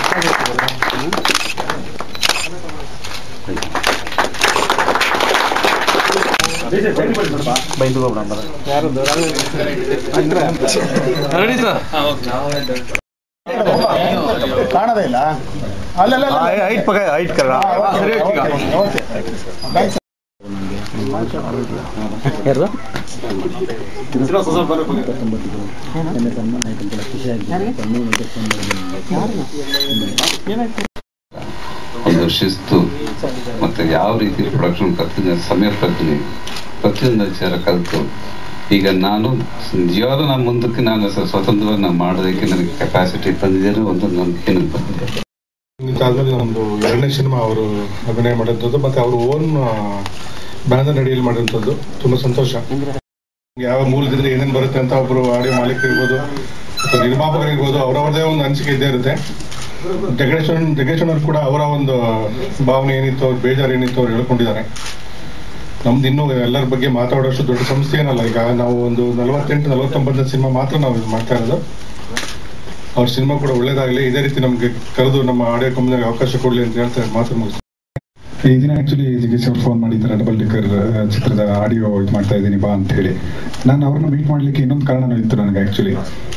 ಕಾಣದೇ ಇಲ್ಲ ಅಲ್ಲೆಲ್ಲ ಹೈಟ್ ಪಕ್ಕ ಹೈಟ್ ಕರ ಯಾರು ಒಂದು ಶಿಸ್ತು ಮತ್ತೆ ಯಾವ ರೀತಿ ಪ್ರೊಡಕ್ಷನ್ ಕಲ್ತಿದ್ದೆ ಸಮಯ ಪ್ರಜ್ಞೆ ಪ್ರತಿಯೊಂದು ವಿಚಾರ ಕಲಿತು ಈಗ ನಾನು ನಿಜವಾಗ್ಲೂ ನಾನು ಮುಂದಕ್ಕೆ ನಾನು ಸ- ಸ್ವತಂತ್ರವಾಗಿ ನಾನು ಮಾಡೋದಕ್ಕೆ ನನಗೆ ಕೆಪಾಸಿಟಿ ತಂದಿದ್ದೇನೆ ಒಂದು ನಂಬಿಕೆ ನನಗೆ ಬಂದಿದೆ ಆದ್ಮೇಲೆ ನಮ್ದು ಎರಡನೇ ಸಿನಿಮಾ ಅವರು ಅಭಿನಯ ಮಾಡಿರೋದು ಮತ್ತೆ ಅವರು ಓನ್ ಬ್ಯಾನರ್ ಅಡಿಯಲ್ಲಿ ಮಾಡಿರೋಂಥದ್ದು ತುಂಬಾ ಸಂತೋಷ ಯಾವ ಮೂಲದಿಂದ ಏನೇನು ಬರುತ್ತೆ ಅಂತ ಒಬ್ರು ಆಡಿಯೋ ಮಾಲೀಕರು ಇರ್ಬೋದು ಅಥವಾ ನಿರ್ಮಾಪಕರು ಇರ್ಬೋದು ಅವರವರದೇ ಒಂದು ಅನಿಸಿಕೆ ಇದ್ದೇ ಇರುತ್ತೆ ಡೆಕರೇಷನ್ ಡೆಕರೇಷನ್ ಅವ್ರು ಕೂಡ ಅವರ ಒಂದು ಭಾವನೆ ಏನಿತ್ತು ಅವ್ರ ಬೇಜಾರು ಏನಿತ್ತು ಅವ್ರು ಹೇಳ್ಕೊಂಡಿದ್ದಾರೆ ನಮ್ದು ಇನ್ನೂ ಎಲ್ಲರ ಬಗ್ಗೆ ಮಾತಾಡೋಷ್ಟು ದೊಡ್ಡ ಸಂಸ್ಥೆ ಏನಲ್ಲ ಈಗ ನಾವು ಒಂದು ನಲವತ್ತೆಂಟು ನಲವತ್ತೊಂಬತ್ತನೇ ಸಿನಿಮಾ ಮಾತ್ರ ನಾವು ಇದು ಮಾಡ್ತಾ ಇರೋದು ಅವ್ರ ಸಿನಿಮಾ ಕೂಡ ಒಳ್ಳೇದಾಗಲಿ ಇದೇ ರೀತಿ ನಮ್ಗೆ ಕರೆದು ನಮ್ಮ ಆಡಿಯೋ ಕಂಪನಿಗೆ ಅವಕಾಶ ಕೊಡ್ಲಿ ಅಂತ ಹೇಳ್ತಾ ಮಾತು ಮುಗಿಸ್ತೀನಿ ಈ ದಿನ ಆಕ್ಚುಲಿ ಜಗೇಶ್ ಅವ್ರು ಫೋನ್ ಮಾಡಿದ್ದಾರೆ ಡಬಲ್ ಡಿಕ್ಕರ್ ಚಿತ್ರದ ಆಡಿಯೋ ಇದು ಮಾಡ್ತಾ ಇದ್ದೀನಿ ಬಾ ಅಂತ ಹೇಳಿ ನಾನು ಅವ್ರನ್ನ ಮೀಟ್ ಮಾಡ್ಲಿಕ್ಕೆ ಇನ್ನೊಂದು ಕಾರಣನೂ ಇತ್ತು ನನಗೆ ಆಕ್ಚುಲಿ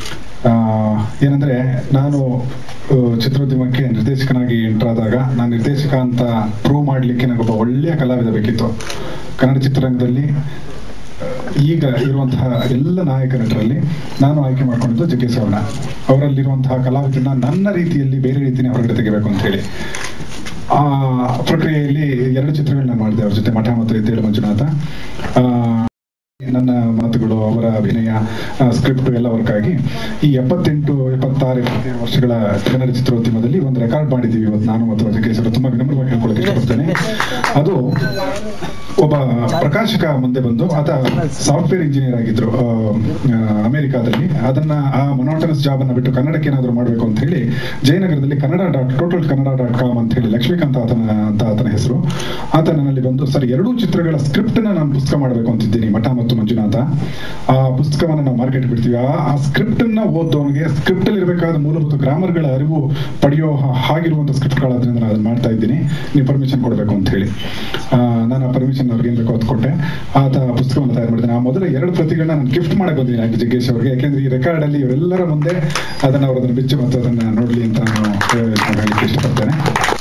ಏನಂದ್ರೆ ನಾನು ಆ, ಚಿತ್ರೋದ್ಯಮಕ್ಕೆ ನಿರ್ದೇಶಕನಾಗಿ ಎಂಟರ್ ಆದಾಗ ನಾನು ನಿರ್ದೇಶಕ ಅಂತ ಪ್ರೂವ್ ಮಾಡ್ಲಿಕ್ಕೆ ನನಗೊಬ್ಬ ಒಳ್ಳೆಯ ಕಲಾವಿದ ಬೇಕಿತ್ತು ಕನ್ನಡ ಚಿತ್ರರಂಗದಲ್ಲಿ ಆ, ಈಗ ಇರುವಂತಹ ಎಲ್ಲ ನಾಯಕ ನಟರಲ್ಲಿ ನಾನು ಆಯ್ಕೆ ಮಾಡ್ಕೊಂಡಿದ್ದು ಜಗ್ಗೇಶ್ ಅವ್ರನ್ನ ಅವರಲ್ಲಿರುವಂತಹ ಕಲಾವಿದನ್ನ ನನ್ನ ರೀತಿಯಲ್ಲಿ ಬೇರೆ ರೀತಿನೇ ಹೊರಗಡೆ ತೆಗಿಬೇಕು ಅಂತ ಹೇಳಿ ಆ ಪ್ರಕ್ರಿಯೆಯಲ್ಲಿ ಎರಡು ಚಿತ್ರಗಳನ್ನ ಮಾಡಿದೆ ಅವ್ರ ಜೊತೆ ಮಠ ಮತ್ತು ಎದ್ದೇಳು ಮಂಜುನಾಥ ಆ, ನನ್ನ ಮಾತುಗಳು ಅವರ ಅಭಿನಯ ಸ್ಕ್ರಿಪ್ಟ್ ಎಲ್ಲ ವರ್ಕ್ ಆಗಿ ಈ ಎಪ್ಪತ್ತೆಂಟು ಎಪ್ಪತ್ತಾರು ಎಪ್ಪತ್ತೇಳು ವರ್ಷಗಳ ಕನ್ನಡ ಚಿತ್ರೋದ್ಯಮದಲ್ಲಿ ಒಂದು ರೆಕಾರ್ಡ್ ಮಾಡಿದ್ದೀವಿ ಇವತ್ತು ನಾನು ಮತ್ತು ಜಗ್ಗೇಶ್ ಅವರು ತುಂಬಾ ವಿನಮ್ರವಾಗಿ ಹೇಳ್ಕೊಳ್ಳೋಕೆ ಇಷ್ಟಪಡ್ತೇನೆ ಅದು ಒಬ್ಬ ಪ್ರಕಾಶಕ ಮುಂದೆ ಬಂದು ಆತ ಸಾಫ್ಟ್ವೇರ್ ಇಂಜಿನಿಯರ್ ಆಗಿದ್ರು ಆ, ಆ, ಅಮೆರಿಕಾದಲ್ಲಿ ಅದನ್ನ ಆ ಮೊನೋಟನಸ್ ಜಾಬ್ ಅನ್ನ ಬಿಟ್ಟು ಕನ್ನಡಕ್ಕೆ ಏನಾದ್ರು ಮಾಡಬೇಕು ಅಂತ ಹೇಳಿ ಜಯನಗರದಲ್ಲಿ Kannada dot total Kannada dot com ಅಂತ ಹೇಳಿ ಲಕ್ಷ್ಮೀಕಾಂತ್ ಆತನ ಅಂತ ಆತನ ಹೆಸರು ಆತ ನನ್ನಲ್ಲಿ ಬಂದು ಸರ್ ಎರಡೂ ಚಿತ್ರಗಳ ಸ್ಕ್ರಿಪ್ಟ್ ನ ನಾನು ಪುಸ್ತಕ ಮಾಡಬೇಕು ಅಂತಿದ್ದೀನಿ ಮಠ ಮತ್ತು ಮಂಜುನಾಥ ಆ ಪುಸ್ತಕವನ್ನ ನಾವು ಮಾರ್ಕೆಟ್ ಬಿಡ್ತೀವಿ ಆ ಆ ಸ್ಕ್ರಿಪ್ಟ್ ಅನ್ನ ಓದೋನಿಗೆ ಸ್ಕ್ರಿಪ್ಟ್ ಅಲ್ಲಿ ಇರಬೇಕಾದ ಮೂಲಭೂತ ಗ್ರಾಮರ್ಗಳ ಅರಿವು ಪಡೆಯೋ ಹಾ- ಹಾಗಿರುವಂತ ಸ್ಕ್ರಿಪ್ಟ್ಗಳಾದ್ರಿಂದ ನಾನು ಅದನ್ನ ಮಾಡ್ತಾ ಇದ್ದೀನಿ ನೀವು ಪರ್ಮಿಷನ್ ಕೊಡಬೇಕು ಅಂತ ಹೇಳಿ ಆ, ನಾನು ಆ ಪರ್ಮಿಷನ್ ಅವ್ರಿಗೆ ಏನ್ ಬೇಕೋ ಅದು ಕೊಟ್ಟೆ ಆತ ಪುಸ್ತಕವನ್ನು ತಯಾರು ಮಾಡಿದ್ದೇನೆ ಆ ಮೊದಲ ಎರಡು ಪ್ರತಿಗಳನ್ನ ನಾನು ಗಿಫ್ಟ್ ಮಾಡಕ್ ಬಂದಿದ್ದೀನಿ ಆಕೆ ಜಗ್ಗೇಶ್ ಅವರಿಗೆ ಯಾಕೆಂದ್ರೆ ಈ ರೆಕಾರ್ಡ್ ಅಲ್ಲಿ ಇವರೆಲ್ಲರ ಮುಂದೆ ಅದನ್ನ ಅವರು ಅದನ್ನು ಬಿಚ್ಚು ಮತ್ತು ಅದನ್ನ ನೋಡ್ಲಿ ಅಂತ ನಾನು ಆ, ಹೇಳಲಿಕ್ಕೆ ಇಷ್ಟಪಡ್ತೇನೆ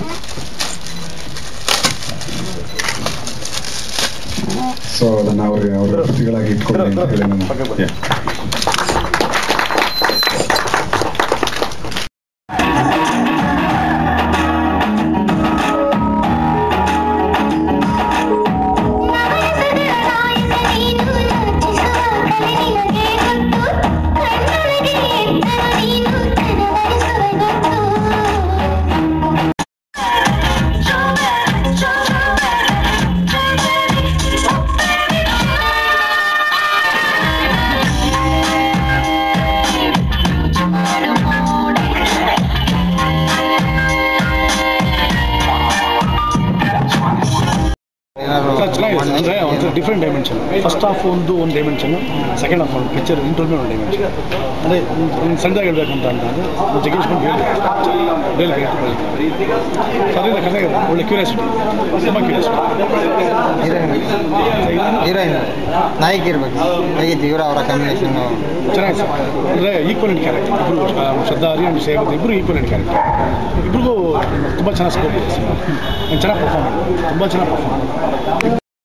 ಸೊ ಅದನ್ನ ಅವ್ರಿಗೆ ಅವರ ಪ್ರತಿಗಳಾಗಿ ಇಟ್ಕೊಳ್ಳಿ ಅಂತ ಹೇಳಿ ನಾನು Yeah. ಚೆನ್ನಾಗಿದೆ ಅಂದರೆ ಒಂದು ಡಿಫ್ರೆಂಟ್ ಡೈಮೆನ್ಷನ್ ಫಸ್ಟ್ ಹಾಫ್ ಒಂದು ಒಂದು ಡೈಮೆನ್ಷನ್ ಸೆಕೆಂಡ್ ಹಾಫ್ ಒಂದು ಪಿಕ್ಚರ್ ಇಂಟರ್ವ್ಯೂ ಒಂದು ಡೈಮೆನ್ಷನ್ ಅಂದರೆ ಒಂದು ಸಣ್ಣದಾಗಿ ಹೇಳ್ಬೇಕಂತ ಅಂತಂದರೆ ಜಗೇಶ್ ಬಂದು ಹೇಳಿ ಹೇಳಿ ಸೊ ಅದರಿಂದ ಚೆನ್ನಾಗಿದೆ ಒಳ್ಳೆ ಕ್ಯೂರಿಯಾಸಿಟಿ ತುಂಬ ಕ್ಯೂರಿಯಾಸಿಟಿ ಹೀರೋಯಿನ್ ನಾಯಕಿ ಇರ್ಬೇಕು ಹೇಗಿತ್ತು ಇವರ ಅವರ ಕಾಂಬಿನೇಷನ್ ಚೆನ್ನಾಗಿದೆ ಸರ್ ಅಂದರೆ ಈಕ್ವಲೆಂಟ್ ಕ್ಯಾರೆಕ್ಟರ್ ಇಬ್ಬರು ಶ್ರದ್ಧಾ ಹರಿ ಆ್ಯಂಡ್ ಸೇವತ್ ಇಬ್ಬರು ಈಕ್ವಲೆಂಟ್ ಕ್ಯಾರೆಕ್ಟರ್ ಇಬ್ಬರಿಗೂ ತುಂಬ ಚೆನ್ನಾಗಿ ಸ್ಕೋಪ್ ಇದೆ ಸಿನಿಮಾ ಚೆನ್ನಾಗಿ ಪರ್ಫಾರ್ಮ್ ತುಂಬ ಚೆನ್ನಾಗಿ ಪರ್ಫಾರ್ಮ್